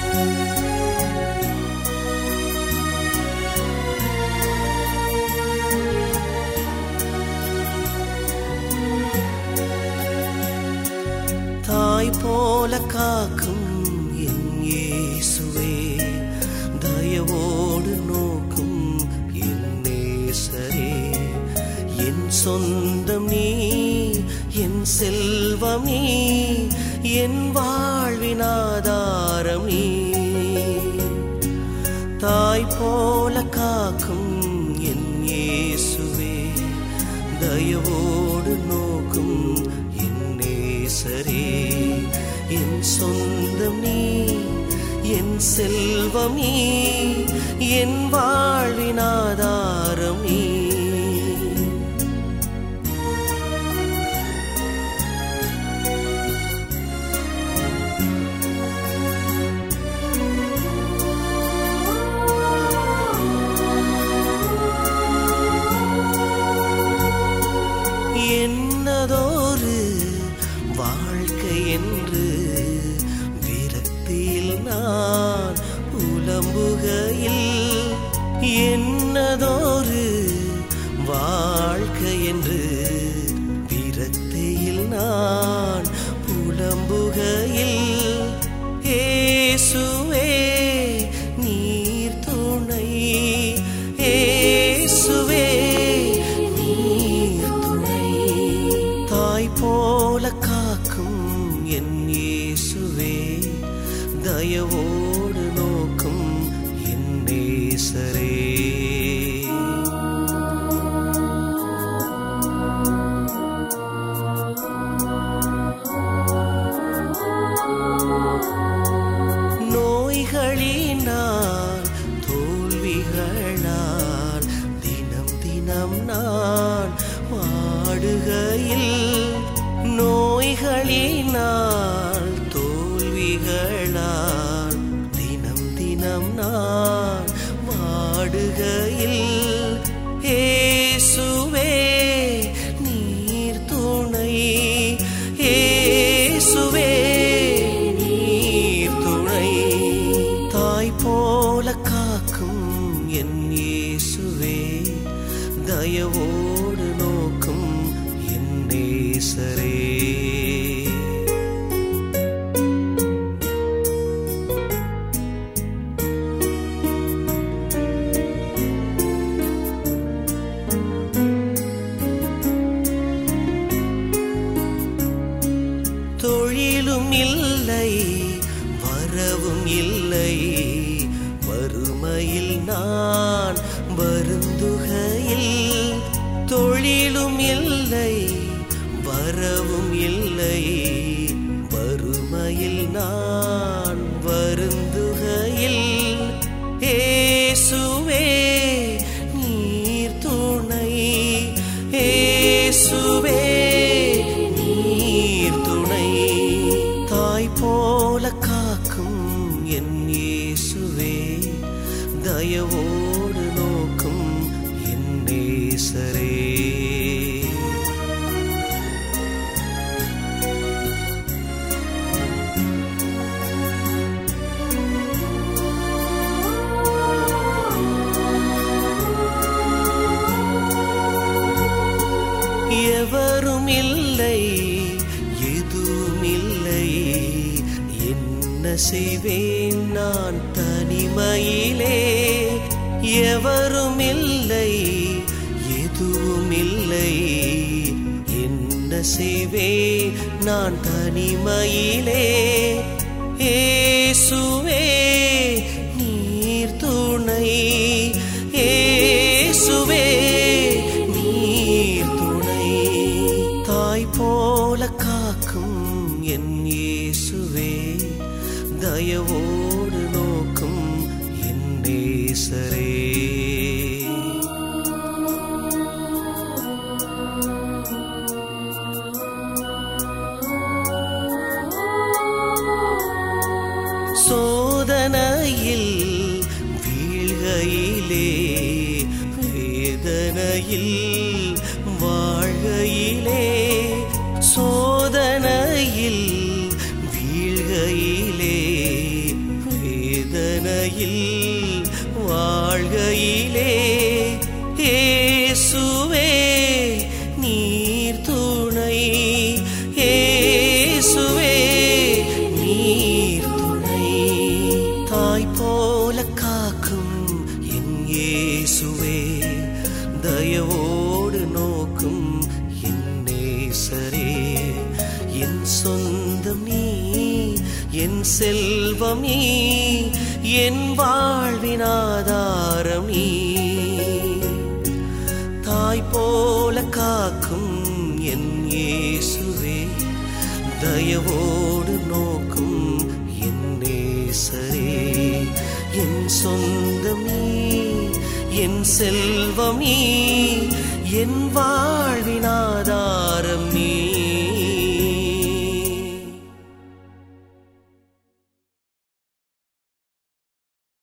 தாய் போல காக்கும் என் இயேசுவே தயவோடு நோக்கும் என் நேசரே என் சொந்தம் நீ என் செல்வம் நீ என் வாழ்வின் ஆதாரம் நீ தாய் போல காக்கும் என் இயேசுவே தயவோடு நோக்கும் என் நேசரே என் சொந்தம் நீ என் செல்வம் நீ என் வாழ்வின் ஆதாரம் நீ என்னதொரு வாழ்க்கை என்று விரக்தியில் நான் புலம்புகையில் என்னதொரு வாழ்க்கை என்று விரக்தியில் நான் புலம்புகையில் ஏசுவே நீர் துணை ஏசுவே நீர் துணை தாய் போல காக்கும் என் இயேசுவே தயவோடு நோக்கும் என் நேசரே நோய்களினால் தோல்விகளால் தினம் தினம் நான் வாடுகையில் நோய்களினால் தோல்விகளால் தினம் தினம் நான் வாடுகையில் ஏசுவே நீர் துணை ஏசுவே நீர் துணை தாய் போல காக்கும் என் இயேசுவே தயவோடு நோக்கும் என் நேசரே தொழிலும் இல்லை வரவும் இல்லை வறுமையில் நான் வருந்துகையில் தொழிலும் இல்லை வரவும் இல்லை வறுமையில் நான் வருந்துகையில் ஏசுவே நீர் துணை ஏசுவே நீர் துணை தாய் போல காக்கும் என் இயேசுவே தயவோடு நோக்கும் என் நேசரே எவரும் இல்லை எதுவும் இல்லை என்ன செய்வேன் நான் தனிமையிலே எவரும் இல்லை எதுவும் இல்லை என்ன செய்வேன் நான் தனிமையிலே ஏசுவே நீர் துணை ஏசுவே நீர் துணை தாய் போல காக்கும் என் இயேசுவே தயவோடு நோக்கும் என் நேசரே சோதனையில் வீழ்கையிலே வேதனையில் வாழ்கையிலே சோதனையில் வீழ்கையிலே வாழ்கையில் வாழ்கையிலே ஏசுவே நீர் துணை ஏசுவே நீர் துணை தாய் போல காக்கும் என் இயேசுவே தயவோடு நோக்கும் என் நேசரே என் சொந்தம் நீ என் செல்வம் நீ என் வாழ்வின் ஆதாரம் நீ தாய் போல காக்கும் என் இயேசுவே தயவோடு நோக்கும் என் நேசரே என் சொந்தம் நீ என் செல்வம் நீ என் வாழ்வினாத